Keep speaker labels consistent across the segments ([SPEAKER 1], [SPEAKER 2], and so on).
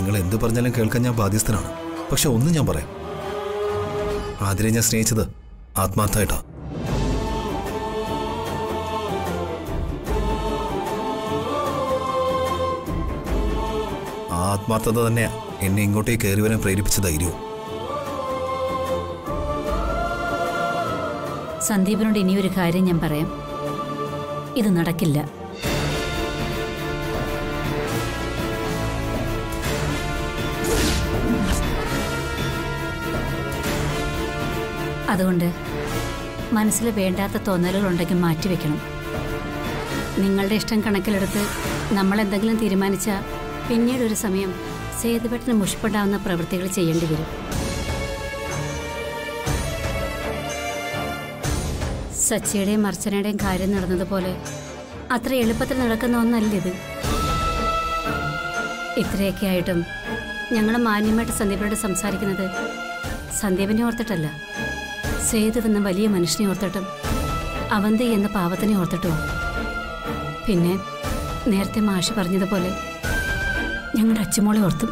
[SPEAKER 1] നിങ്ങൾ എന്ത് പറഞ്ഞാലും കേൾക്കാൻ ഞാൻ ബാധ്യസ്ഥനാണ് പക്ഷെ ഒന്ന് ഞാൻ പറയാം ആതിരെ ഞാൻ സ്നേഹിച്ചത് ആത്മാർത്ഥമായിട്ടാ ആ ആത്മാർത്ഥത തന്നെയാ എന്നെ ഇങ്ങോട്ടേക്ക് കയറി വരാൻ പ്രേരിപ്പിച്ച ധൈര്യവും
[SPEAKER 2] സന്ദീപിനോട് ഇനിയൊരു കാര്യം ഞാൻ പറയാം ഇത് നടക്കില്ല അതുകൊണ്ട് മനസ്സിൽ വേണ്ടാത്ത തോന്നലുകളുണ്ടെങ്കിൽ മാറ്റിവെക്കണം നിങ്ങളുടെ ഇഷ്ടം കണക്കിലെടുത്ത് നമ്മൾ എന്തെങ്കിലും തീരുമാനിച്ചാൽ പിന്നീട് ഒരു സമയം സേതുപെട്ടിന് മുഷിപ്പുണ്ടാവുന്ന പ്രവൃത്തികൾ ചെയ്യേണ്ടി വരും സച്ചിയുടെയും അർച്ചനയുടെയും കാര്യം നടന്നതുപോലെ അത്ര എളുപ്പത്തിൽ നടക്കുന്ന ഒന്നല്ലിത് ഇത്രയൊക്കെ ആയിട്ടും ഞങ്ങൾ മാന്യമായിട്ട് സന്ദീപിനോട് സംസാരിക്കുന്നത് സന്ദീപിനെ ഓർത്തിട്ടല്ല സേതു എന്ന വലിയ മനുഷ്യനെ ഓർത്തിട്ടും അവന്തി എന്ന പാവത്തിനെ ഓർത്തിട്ടും പിന്നെ നേരത്തെ മാഷ് പറഞ്ഞതുപോലെ ഞങ്ങളുടെ അച്ചുമോളെ ഓർത്തും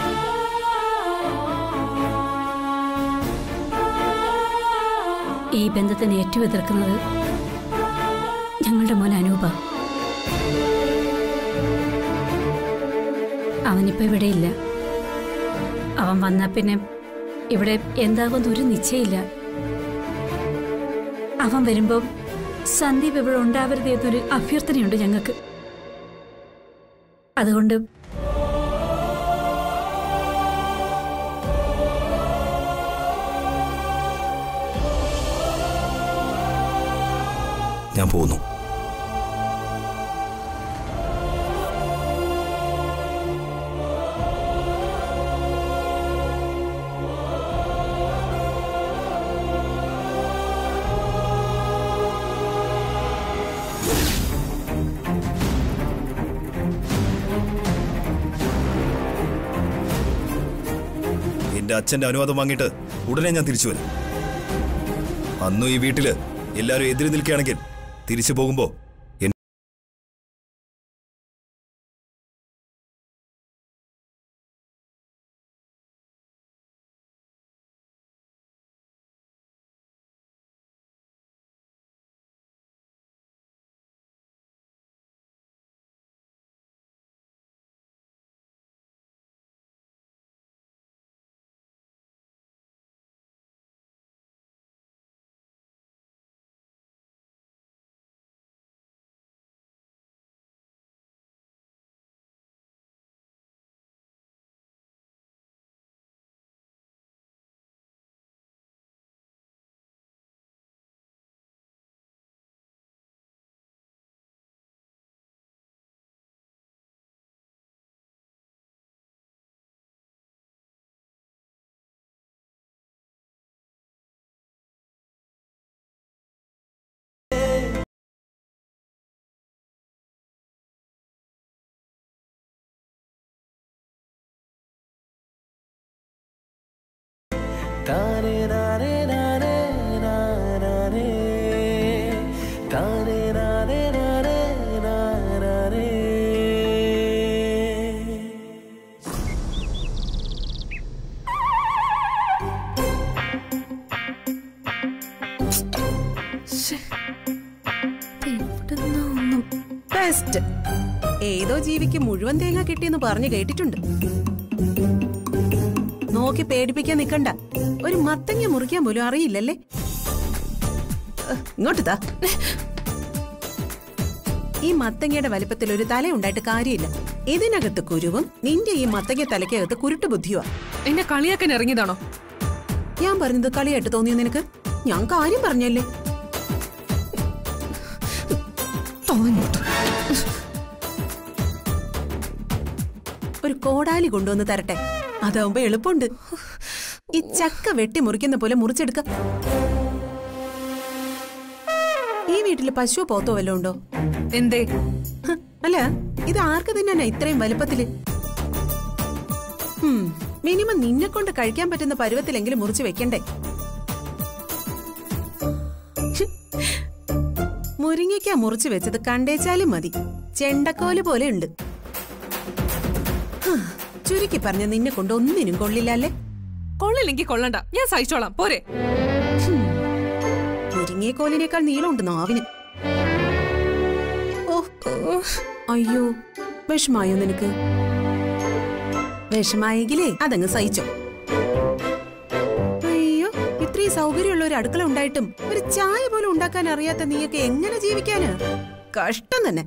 [SPEAKER 2] ഈ ബന്ധത്തിന് ഏറ്റവും എതിർക്കുന്നത് ഞങ്ങളുടെ മോൻ അനൂപ അവനിപ്പോ ഇവിടെയില്ല അവൻ വന്നാ പിന്നെ ഇവിടെ എന്താകുമെന്ന് ഒരു നിശ്ചയില്ല അവൻ വരുമ്പോ സന്ദീപ് ഇവിടെ ഉണ്ടാവരുത് എന്നൊരു അഭ്യർത്ഥനയുണ്ട് ഞങ്ങൾക്ക് അതുകൊണ്ട്
[SPEAKER 1] ഞാൻ പോകുന്നു എന്റെ അച്ഛന്റെ അനുവാദം വാങ്ങിയിട്ട് ഉടനെ ഞാൻ തിരിച്ചു വരും അന്നും ഈ വീട്ടില് എല്ലാവരും എതിര് നിൽക്കുകയാണെങ്കിൽ തിരിച്ചു പോകുമ്പോ എൻ-
[SPEAKER 3] താനേ നാനേ നാനേ നാനേ താനേ നാനേ നാനേ നാനേ
[SPEAKER 4] ബെസ്റ്റ് ഏതോ ജീവിക്ക് മുഴുവൻ തേങ്ങ കിട്ടിയെന്ന് പറഞ്ഞു കേട്ടിട്ടുണ്ട് നോക്കി പേടിപ്പിക്കാൻ നിക്കണ്ട ഒരു മത്തങ്ങ മുറിക്കാൻ പോലും അറിയില്ലല്ലേ ഏഹ്, ഇങ്ങോട്ട് താ ഈ മത്തങ്ങയുടെ വലിപ്പത്തിൽ ഒരു തല ഉണ്ടായിട്ട് കാര്യമില്ല ഇതിനകത്ത് കുരുവും നിന്റെ ഈ മത്തങ്ങ തലയ്ക്കകത്ത് കുരുട്ട് ബുദ്ധിയുവാ
[SPEAKER 5] എന്നെ കളിയാക്കാൻ ഇറങ്ങിയതാണോ
[SPEAKER 4] ഞാൻ പറഞ്ഞത് കളിയായിട്ട് തോന്നിയോ നിനക്ക് ഞാൻ കാര്യം പറഞ്ഞല്ലേ ഒരു കോടാലി കൊണ്ടുവന്ന് തരട്ടെ അതാവുമ്പോ എളുപ്പമുണ്ട് ഈ ചക്ക വെട്ടി മുറിക്കുന്ന പോലെ മുറിച്ചെടുക്ക ഈ വീട്ടില് പശുവോ പോത്തോ വല്ലതും ഉണ്ടോ
[SPEAKER 5] എന്തേ
[SPEAKER 4] ഹ്, അല്ല ഇത് ആർക്ക് തിന്നാനാ ഇത്രയും വലുപ്പത്തില് ഹും, മിനിമം നിന്നെ കൊണ്ട് കഴിക്കാൻ പറ്റുന്ന പരുവത്തിലെങ്കിലും മുറിച്ച് വെക്കണ്ടേ ഛ്, മുരിങ്ങയ്ക്ക മുറിച്ച് വെച്ചത് കണ്ടേച്ചാലും മതി ചെണ്ടക്കോല് പോലെ ഉണ്ട് ഹ്, ചുരുക്കി പറഞ്ഞ നിന്നെ കൊണ്ട് ഒന്നിനും കൊള്ളില്ല അല്ലേ
[SPEAKER 5] കൊള്ളില്ലെങ്കിൽ കൊള്ളണ്ട ഞാൻ സഹിച്ചോളാം പോരെ
[SPEAKER 4] മുരിങ്ങേക്കോലിനേക്കാൾ നീളമുണ്ട് നാവിന് ഓ ഓ, അയ്യോ വിഷമായോ നിനക്ക് വിഷമായെങ്കിലേ അതങ്ങ് സഹിച്ചോ അയ്യോ ഇത്രയും സൗകര്യമുള്ള ഒരു അടുക്കള ഉണ്ടായിട്ടും ഒരു ചായ പോലും ഉണ്ടാക്കാൻ അറിയാത്ത നീയൊക്കെ എങ്ങനെ ജീവിക്കാന് കഷ്ടം തന്നെ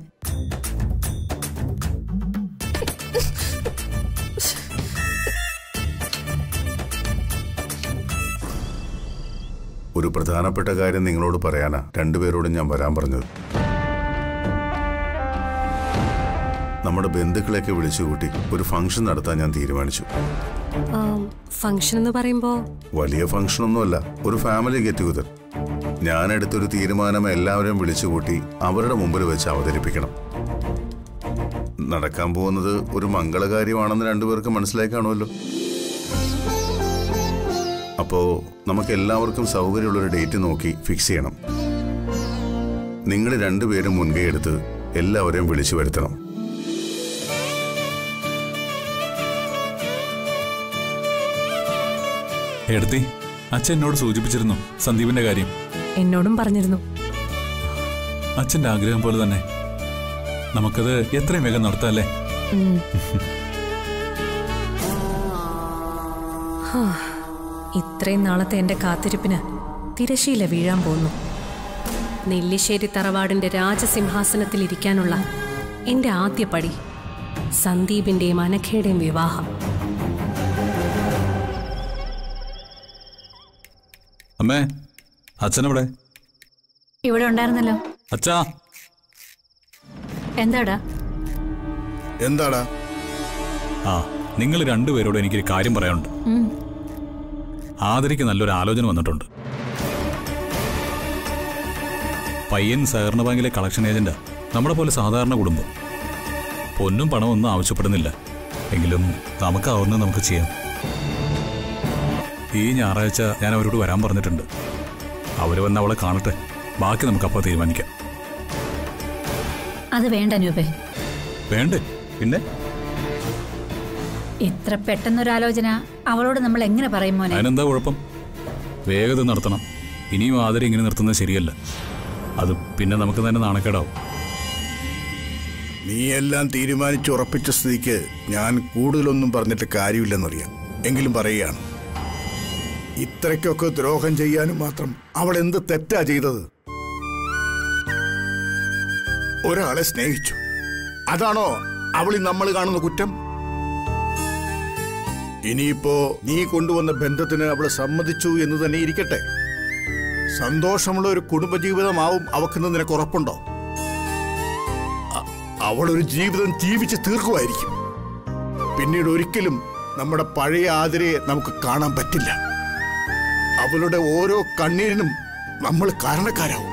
[SPEAKER 6] ഒരു പ്രധാനപ്പെട്ട കാര്യം നിങ്ങളോട് പറയാനാ രണ്ടുപേരോടും ഞാൻ വരാൻ പറഞ്ഞത് നമ്മുടെ ബന്ധുക്കളെയൊക്കെ വിളിച്ചുകൂട്ടി ഒരു ഫംഗ്ഷൻ നടത്താൻ ഞാൻ തീരുമാനിച്ചു
[SPEAKER 7] ഫംഗ്ഷൻ എന്ന് പറയുമ്പോ
[SPEAKER 6] വലിയ ഫംഗ്ഷനൊന്നുമല്ല ഒരു ഫാമിലി ഗെറ്റ് ടുഗദർ ഞാൻ എടുത്തൊരു തീരുമാനം എല്ലാവരെയും വിളിച്ചുകൂട്ടി അവരുടെ മുമ്പിൽ വെച്ച് അവതരിപ്പിക്കണം നടക്കാൻ പോകുന്നത് ഒരു മംഗളകാര്യമാണെന്ന് രണ്ടുപേർക്ക് മനസ്സിലായി കാണുമല്ലോ അപ്പോ നമുക്ക് എല്ലാവർക്കും സൗകര്യമുള്ളൊരു ഡേറ്റ് നോക്കി ഫിക്സ് ചെയ്യണം നിങ്ങൾ രണ്ടുപേരും മുൻകൈ എടുത്ത് എല്ലാവരെയും വിളിച്ചു വരുത്തണം
[SPEAKER 8] എടുത്തി അച്ഛൻ എന്നോട് സൂചിപ്പിച്ചിരുന്നു സന്ദീപിന്റെ കാര്യം
[SPEAKER 7] എന്നോടും പറഞ്ഞിരുന്നു
[SPEAKER 8] അച്ഛന്റെ ആഗ്രഹം പോലെ തന്നെ നമുക്കത് എത്രയും വേഗം നടത്താല്ലേ
[SPEAKER 7] ഉം. ഹാ, ഇത്രയും നാളത്തെ എന്റെ കാത്തിരിപ്പിന് തിരശീല വീഴാൻ പോന്നു നെല്ലിശ്ശേരി തറവാടിന്റെ രാജസിംഹാസനത്തിൽ ഇരിക്കാനുള്ള എന്റെ ആദ്യ പടി സന്ദീപിന്റെയും അനഘയുടെയും വിവാഹം
[SPEAKER 8] അമ്മേ അച്ഛനെവിടെ
[SPEAKER 2] ഇവിടെ ഉണ്ടായിരുന്നല്ലോ
[SPEAKER 8] അച്ഛാ
[SPEAKER 2] എന്താടാ
[SPEAKER 1] എന്താടാ
[SPEAKER 8] ആ നിങ്ങൾ രണ്ടുപേരോടും എനിക്കൊരു കാര്യം പറയാനുണ്ട്
[SPEAKER 2] ഉം.
[SPEAKER 8] ആദരിക്ക് നല്ലൊരു ആലോചന വന്നിട്ടുണ്ട് പയ്യൻ സഹകരണ ബാങ്കിലെ കളക്ഷൻ ഏജന്റാ നമ്മുടെ പോലെ സാധാരണ കുടുംബം പൊന്നും പണവും ഒന്നും ആവശ്യപ്പെടുന്നില്ല എങ്കിലും നമുക്കാവുന്നത് നമുക്ക് ചെയ്യാം ഈ ഞായറാഴ്ച ഞാൻ അവരോട് വരാൻ പറഞ്ഞിട്ടുണ്ട് അവർ വന്ന് അവളെ കാണട്ടെ ബാക്കി നമുക്കപ്പോൾ തീരുമാനിക്കാം
[SPEAKER 2] അത് വേണ്ട അനൂപേ
[SPEAKER 8] വേണ്ടേ പിന്നെ
[SPEAKER 2] ഇത്ര പെട്ടെന്നൊരാലോചന അവളോട് നമ്മൾ എങ്ങനെ പറയും മോനെ
[SPEAKER 8] അതിനെന്താ കുഴപ്പം വേഗത നടത്തണം ഇനിയും ആദരം ഇങ്ങനെ നിർത്തുന്നത് ശരിയല്ല അത് പിന്നെ നമുക്ക് തന്നെ നാണക്കേടാവും
[SPEAKER 9] നീ എല്ലാം തീരുമാനിച്ചുറപ്പിച്ച സ്ഥിതിക്ക് ഞാൻ കൂടുതലൊന്നും പറഞ്ഞിട്ട് കാര്യമില്ലെന്നറിയാം എങ്കിലും പറയുകയാണ് ഇത്രയ്ക്കൊക്കെ ദ്രോഹം ചെയ്യാനും മാത്രം അവൾ എന്ത് തെറ്റാ ചെയ്തത് ഒരാളെ സ്നേഹിച്ചു അതാണോ അവളി നമ്മൾ കാണുന്ന കുറ്റം ഇനിയിപ്പോ നീ കൊണ്ടുവന്ന ബന്ധത്തിന് അവള് സമ്മതിച്ചു എന്ന് തന്നെ ഇരിക്കട്ടെ സന്തോഷമുള്ള ഒരു കുടുംബജീവിതമാവും അവക്കെന്ന് നിനക്ക് ഉറപ്പുണ്ടോ അ- അവളൊരു ജീവിതം ജീവിച്ച് തീർക്കുമായിരിക്കും പിന്നീട് ഒരിക്കലും നമ്മുടെ പഴയ ആതിരയെ നമുക്ക് കാണാൻ പറ്റില്ല അവളുടെ ഓരോ കണ്ണീരിനും നമ്മൾ കാരണക്കാരാവും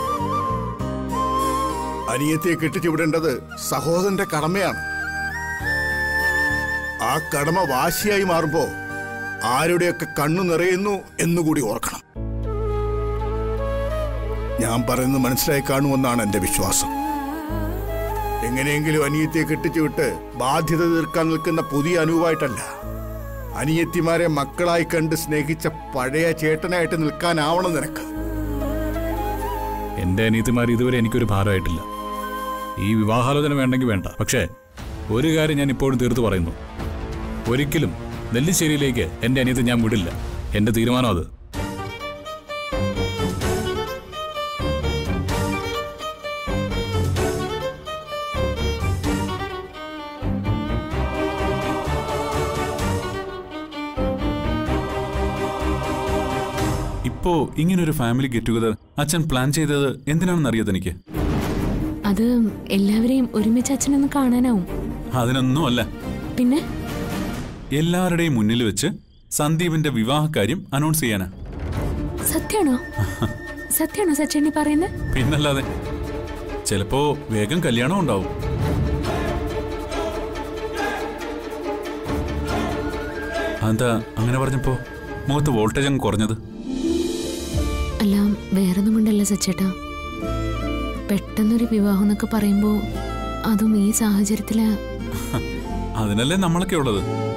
[SPEAKER 9] അനിയത്തെ കെട്ടിച്ചു വിടേണ്ടത് സഹോദരന്റെ കടമയാണ് ആ കടമ വാശിയായി മാറുമ്പോ ആരുടെയൊക്കെ കണ്ണു നിറയുന്നു എന്നുകൂടി ഓർക്കണം ഞാൻ പറയുന്നത് മനസ്സിലായി കാണുമെന്നാണ് എന്റെ വിശ്വാസം എങ്ങനെയെങ്കിലും അനിയത്തിയെ കെട്ടിച്ചു വിട്ട് ബാധ്യത തീർക്കാൻ നിൽക്കുന്ന പുതിയ അനുവായിട്ടല്ല അനിയത്തിമാരെ മക്കളായി കണ്ട് സ്നേഹിച്ച പഴയ ചേട്ടനായിട്ട് നിൽക്കാനാവണം നിനക്ക്
[SPEAKER 8] എന്റെ അനിയത്തിമാർ ഇതുവരെ എനിക്കൊരു ഭാരമായിട്ടില്ല ഈ വിവാഹാലോചന വേണ്ടെങ്കിൽ വേണ്ട പക്ഷേ ഒരു കാര്യം ഞാൻ ഇപ്പോഴും തീർത്തു പറയുന്നു ഒരിക്കലും നെല്ലിശ്ശേരിയിലേക്ക് എന്റെ അനിയത്തെ ഞാൻ വിടില്ല എന്റെ തീരുമാനം അത്
[SPEAKER 10] ഇപ്പോ ഇങ്ങനൊരു ഫാമിലി ഗെറ്റ് ടുഗദർ അച്ഛൻ പ്ലാൻ ചെയ്തത് എന്തിനാണെന്ന് അറിയാതെ എനിക്ക്
[SPEAKER 7] അത് എല്ലാവരെയും ഒരുമിച്ച് അച്ഛനൊന്ന് കാണാനാവും
[SPEAKER 10] അതിനൊന്നും അല്ല
[SPEAKER 7] പിന്നെ
[SPEAKER 10] എല്ലാവരുടെയും മുന്നിൽ വെച്ച് സന്ദീപിന്റെ വിവാഹകാര്യം അനൗൺസ് ചെയ്യാനാ
[SPEAKER 7] സത്യാണോ സത്യാണോ സച്ചേണ്ണി പറയുന്നത്
[SPEAKER 10] പിന്നല്ലാതെ ചിലപ്പോ വേഗം കല്യാണം ഉണ്ടാവും അതെന്താ അങ്ങനെ പറഞ്ഞപ്പോ മുഖത്ത് വോൾട്ടേജ് അങ്ങ് കുറഞ്ഞത്
[SPEAKER 7] അല്ല വേറൊന്നും കൊണ്ടല്ല സച്ചേട്ടാ പെട്ടെന്നൊരു വിവാഹം എന്നൊക്കെ പറയുമ്പോ അതും ഈ സാഹചര്യത്തില്
[SPEAKER 10] അതിനല്ലേ നമ്മളൊക്കെ ഉള്ളത്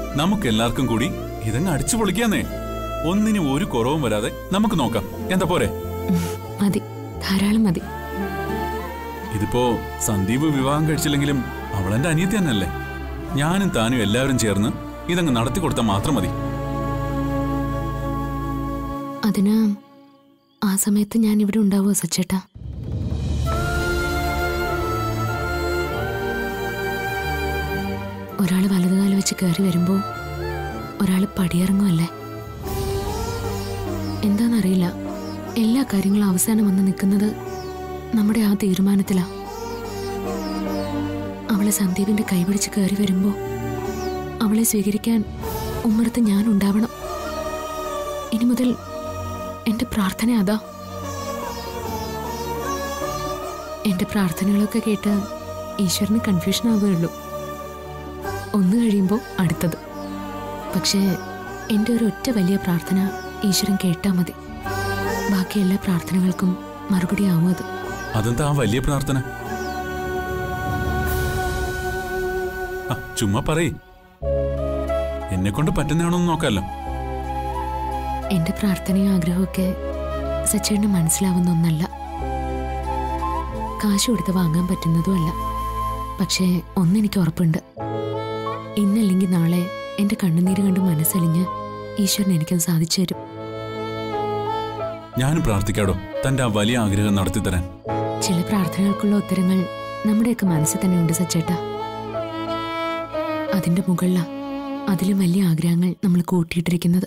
[SPEAKER 10] നമുക്ക് എല്ലാവർക്കും കൂടി ഇതങ്ങ് അടിച്ചു പൊളിക്കാന്നേ ഒന്നിനും ഒരു കുറവും വരാതെ നമുക്ക് നോക്കാം എന്താ പോരെ
[SPEAKER 7] ഉം, മതി ധാരാളം മതി
[SPEAKER 10] ഇതിപ്പോ സന്ദീപ് വിവാഹം കഴിച്ചില്ലെങ്കിലും അവളെന്റെ അനിയത്തി തന്നെയല്ലേ ഞാനും താനും എല്ലാവരും ചേർന്ന് ഇതങ്ങ് നടത്തി കൊടുത്താൽ മാത്രം മതി
[SPEAKER 7] അതിന് ആ സമയത്ത് ഞാൻ ഇവിടെ ഉണ്ടാവുമോ സച്ചേട്ടാ ഒരാൾ വലതുകാലം വെച്ച് കയറി വരുമ്പോ ഒരാൾ പടിയിറങ്ങുമല്ലേ എന്താണെന്നറിയില്ല എല്ലാ കാര്യങ്ങളും അവസാനം വന്ന് നിൽക്കുന്നത് നമ്മുടെ ആ തീരുമാനത്തിലാ അവളെ സന്ദീപിന്റെ കൈപിടിച്ച് കയറി വരുമ്പോ അവളെ സ്വീകരിക്കാൻ ഉമ്മറത്ത് ഞാൻ ഉണ്ടാവണം ഇനി മുതൽ എന്റെ പ്രാർത്ഥന അതാ എന്റെ പ്രാർത്ഥനകളൊക്കെ കേട്ട് ഈശ്വരന് കൺഫ്യൂഷൻ ആവുകയുള്ളൂ ഒന്ന് കഴിയുമ്പോൾ അടുത്തത് പക്ഷേ എൻ്റെ ഒരു ഒറ്റ വലിയ പ്രാർത്ഥന ഈശ്വരൻ കേട്ടാൽ മതി ബാക്കി എല്ലാ പ്രാർത്ഥനകൾക്കും മറുപടി ആവും അത്
[SPEAKER 10] അതെന്താ ആ വലിയ പ്രാർത്ഥന ആ, ചുമ്മാ പറയ് എന്നെ കൊണ്ട് പറ്റുന്നതാണോന്ന് നോക്കാമല്ലോ
[SPEAKER 7] എന്റെ പ്രാർത്ഥനയും ആഗ്രഹമൊക്കെ സച്ചേട്ടന് മനസ്സിലാവുന്ന ഒന്നല്ല കാശ് കൊടുത്ത് വാങ്ങാൻ പറ്റുന്നതുമല്ല പക്ഷേ ഒന്നെനിക്ക് ഉറപ്പുണ്ട് ഇന്നല്ലെങ്കിൽ നാളെ എന്റെ കണ്ണുനീര് കണ്ട് മനസ്സലിഞ്ഞ് ഈശ്വരൻ എനിക്കത് സാധിച്ചു തരും
[SPEAKER 10] ഞാനും പ്രാർത്ഥിക്കാടോ തന്റെ ആ വലിയ ആഗ്രഹം നടത്തി തരാൻ
[SPEAKER 7] ചില പ്രാർത്ഥനകൾക്കുള്ള ഉത്തരങ്ങൾ നമ്മുടെയൊക്കെ മനസ്സിൽ തന്നെ ഉണ്ട് സച്ചേട്ട അതിന്റെ മുകളിലാ അതിലും വലിയ ആഗ്രഹങ്ങൾ നമ്മൾ കൂട്ടിയിട്ടിരിക്കുന്നത്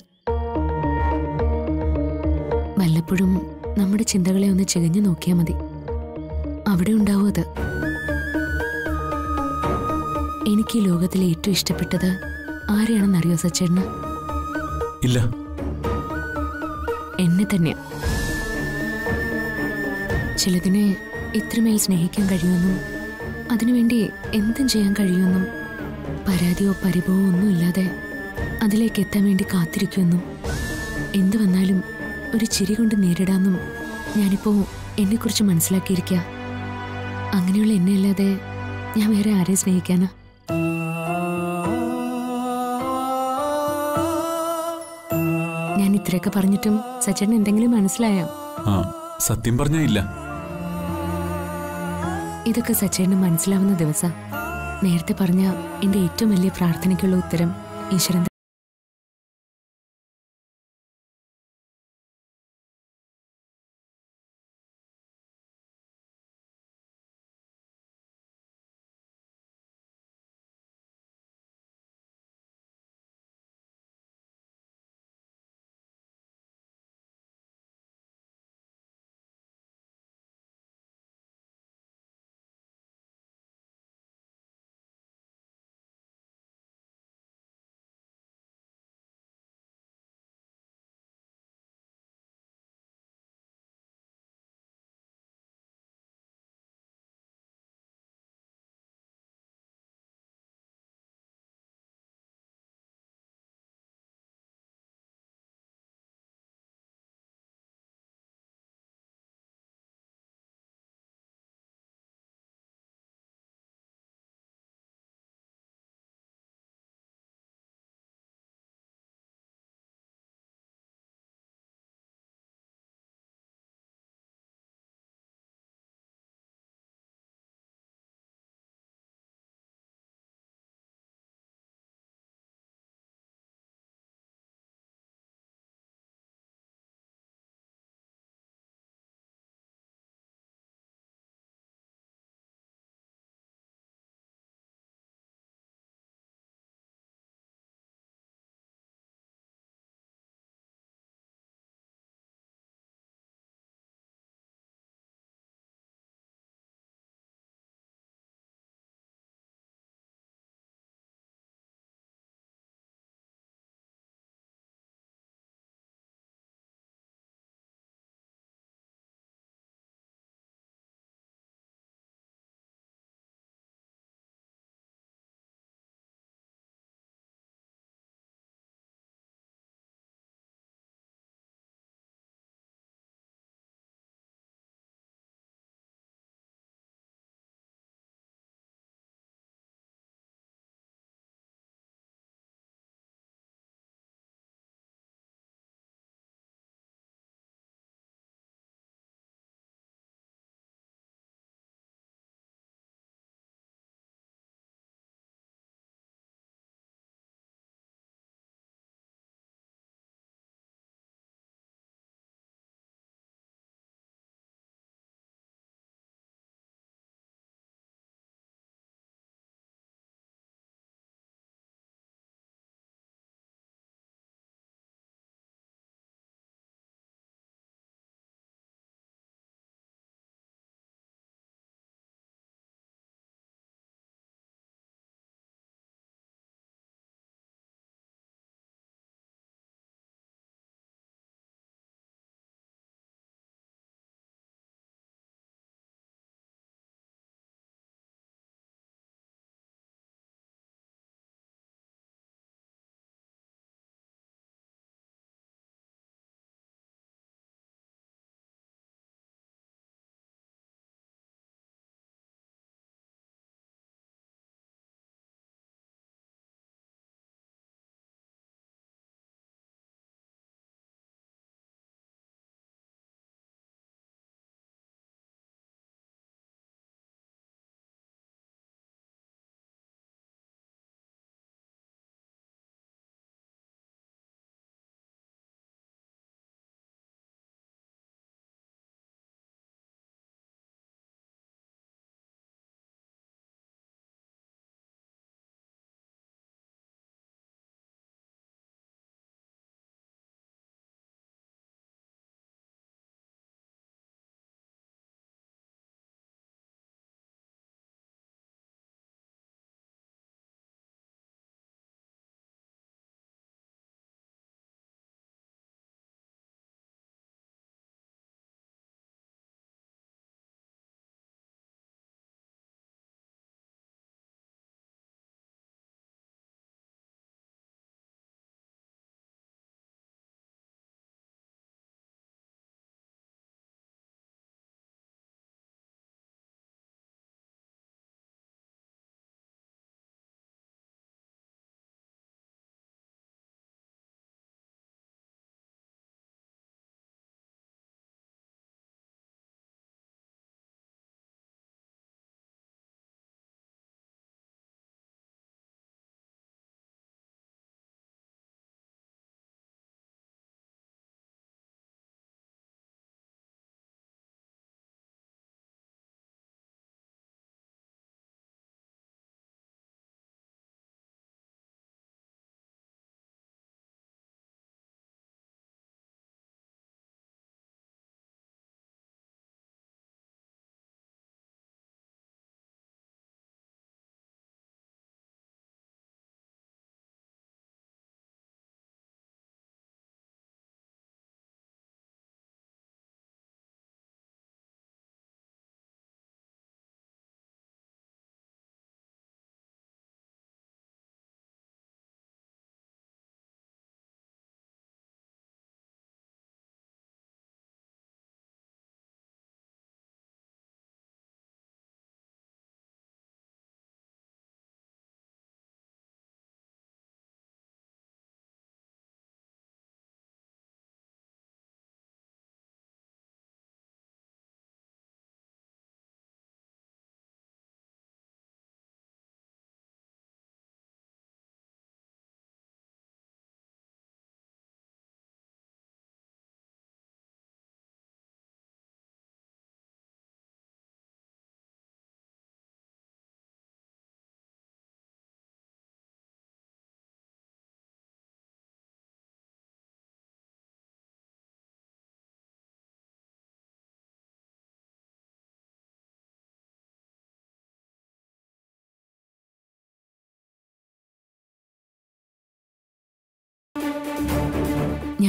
[SPEAKER 7] വല്ലപ്പോഴും നമ്മുടെ ചിന്തകളെ ഒന്ന് ചികഞ്ഞു നോക്കിയാൽ മതി അവിടെ ഉണ്ടാവും അത് എനിക്ക് ഈ ലോകത്തിൽ ഏറ്റവും ഇഷ്ടപ്പെട്ടത് ആരെയാണെന്നറിയോ സച്ചേട്ടന്
[SPEAKER 10] ഇല്ല
[SPEAKER 7] എന്നെ തന്നെയാ ചിലതിനെ ഇത്രമേൽ സ്നേഹിക്കാൻ കഴിയുമെന്നും അതിനുവേണ്ടി എന്തും ചെയ്യാൻ കഴിയുമെന്നും പരാതിയോ പരിഭവമോ ഒന്നുമില്ലാതെ അതിലേക്ക് എത്താൻ വേണ്ടി കാത്തിരിക്കുമെന്നും എന്തു വന്നാലും ഒരു ചിരി കൊണ്ട് നേരിടാമെന്നും ഞാനിപ്പോൾ എന്നെക്കുറിച്ച് മനസ്സിലാക്കിയിരിക്കുക അങ്ങനെയുള്ള എന്നെ അല്ലാതെ ഞാൻ വേറെ ആരെ സ്നേഹിക്കാനാ ഞാൻ ഇത്രയൊക്കെ പറഞ്ഞിട്ടും സച്ചേട്ടൻ എന്തെങ്കിലും മനസ്സിലായോ
[SPEAKER 10] ആ സത്യം പറഞ്ഞാ ഇല്ല
[SPEAKER 7] ഇതൊക്കെ സച്ചേട്ടന് മനസ്സിലാവുന്ന ദിവസം നേരത്തെ പറഞ്ഞ എന്റെ ഏറ്റവും വലിയ പ്രാർത്ഥനയ്ക്കുള്ള ഉത്തരം ഈശ്വരൻ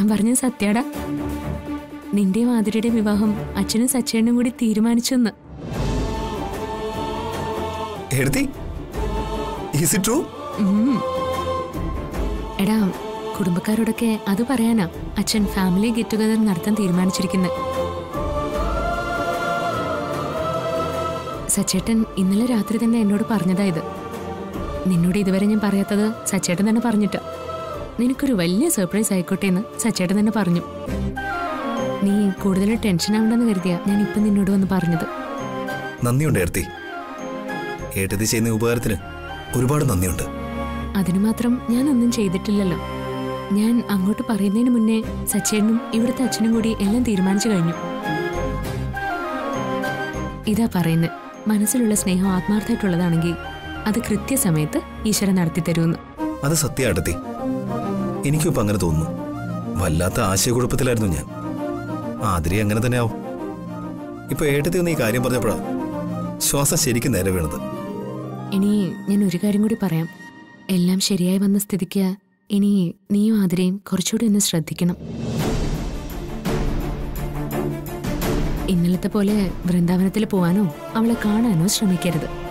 [SPEAKER 7] ഞാൻ പറഞ്ഞത് സത്യാടാ നിന്റെയും ആതിരയുടെയും വിവാഹം അച്ഛനും സച്ചേനും കൂടി തീരുമാനിച്ചെന്ന്
[SPEAKER 1] എടുത്തി ഈസ് ഇറ്റ് ട്രൂ
[SPEAKER 7] ഉം. എടാ കുടുംബക്കാരോടൊക്കെ അത് പറയാനാ അച്ഛൻ ഫാമിലി ഗെറ്റ് ടുഗദർ നടത്താൻ തീരുമാനിച്ചിരിക്കുന്നത് സച്ചേട്ടൻ ഇന്നലെ രാത്രി തന്നെ എന്നോട് പറഞ്ഞതാ ഇത് നിന്നോട് ഇതുവരെ ഞാൻ പറയാത്തത് സച്ചേട്ടൻ തന്നെ പറഞ്ഞിട്ടാ നിനക്കൊരു വലിയ സർപ്രൈസ് ആയിക്കോട്ടെ എന്ന് സച്ചേട്ടൻ തന്നെ പറഞ്ഞു നീ കൂടുതൽ ടെൻഷൻ ആവണ്ടെന്ന് കരുതിയാ ഞാൻ ഇപ്പം നിന്നോട് വന്ന് പറഞ്ഞത്
[SPEAKER 1] നന്ദിയുണ്ട് ഏർത്തി ഏട്ടത്തി ചെയ്യുന്ന ഉപകാരത്തിന് ഒരുപാട് നന്ദിയുണ്ട്
[SPEAKER 7] അതിനു മാത്രം ഞാനൊന്നും ചെയ്തിട്ടില്ലല്ലോ ഞാൻ അങ്ങോട്ട് പറയുന്നതിന് മുന്നേ സച്ചേട്ടനും ഇവിടുത്തെ അച്ഛനും കൂടി എല്ലാം തീരുമാനിച്ചു കഴിഞ്ഞു ഇതാ പറയുന്നത് മനസ്സിലുള്ള സ്നേഹം ആത്മാർത്ഥമായിട്ടുള്ളതാണെങ്കിൽ അത് കൃത്യസമയത്ത് ഈശ്വരൻ നടത്തി തരുമെന്ന്
[SPEAKER 1] അത് സത്യമാട്ടത്തി എനിക്കും ഇപ്പൊ അങ്ങനെ തോന്നുന്നു വല്ലാത്ത ആശയക്കുഴപ്പത്തിലായിരുന്നു ഞാൻ ആതിരി അങ്ങനെ തന്നെ ആവും ഇപ്പൊ ഏട്ടത്തി ഒന്ന് ഈ കാര്യം പറഞ്ഞപ്പോഴാ ശ്വാസം ശരിക്കും നേരെ വീണത്
[SPEAKER 7] ഇനി ഞാൻ ഒരു കാര്യം കൂടി പറയാം എല്ലാം ശരിയായി വന്ന സ്ഥിതിക്ക് ഇനി നീയും ആതിരയും കുറച്ചുകൂടി ഒന്ന് ശ്രദ്ധിക്കണം ഇന്നലത്തെ പോലെ വൃന്ദാവനത്തിൽ പോവാനോ അവളെ കാണാനോ ശ്രമിക്കരുത്